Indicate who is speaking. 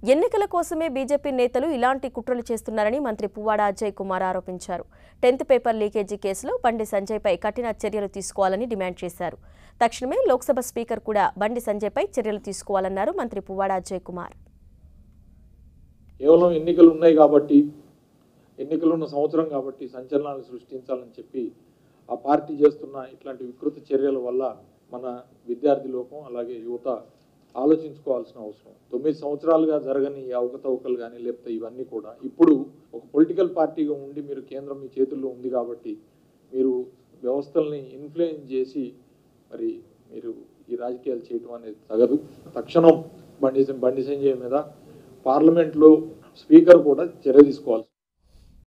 Speaker 1: ఎన్నికల కోసమే బీజేపీ నేతలు ఇలాంటి కుట్రలు చేస్తున్నారని మంత్రి పువ్వాడ అజయ్ కుమార్ ఆరోపించారు టెన్త్ పేపర్ లీకేజీ కేసులో బండి సంజయ్పై కఠిన చర్యలు తీసుకోవాలని డిమాండ్ చేశారు తక్షణమే లోక్సభ స్పీకర్ కూడా బండి సంజయ్పై చర్యలు తీసుకోవాలన్నారు మంత్రి పువ్వాడ అజయ్ కుమార్
Speaker 2: కేవలం ఎన్నికలు ఉన్నాయి కాబట్టి ఎన్నికలు ఉన్న సంవత్సరం కాబట్టి సంచలనాలు సృష్టించాలని చెప్పి ఆ పార్టీ చేస్తున్న ఇట్లాంటి వికృత చర్యల వల్ల మన విద్యార్థి లోకం అలాగే యువత ఆలోచించుకోవాల్సిన అవసరం తొమ్మిది సంవత్సరాలుగా జరగని ఈ అవకతవకలు కానీ లేకపోతే ఇవన్నీ కూడా ఇప్పుడు ఒక పొలిటికల్ పార్టీగా ఉండి మీరు కేంద్రం మీ చేతుల్లో ఉంది కాబట్టి మీరు వ్యవస్థల్ని ఇన్ఫ్లుయెన్స్ చేసి మరి మీరు ఈ రాజకీయాలు చేయటం అనేది తగదు తక్షణం బండి బండి సంజయ్ మీద పార్లమెంట్లో స్పీకర్ కూడా చర్య తీసుకోవాలి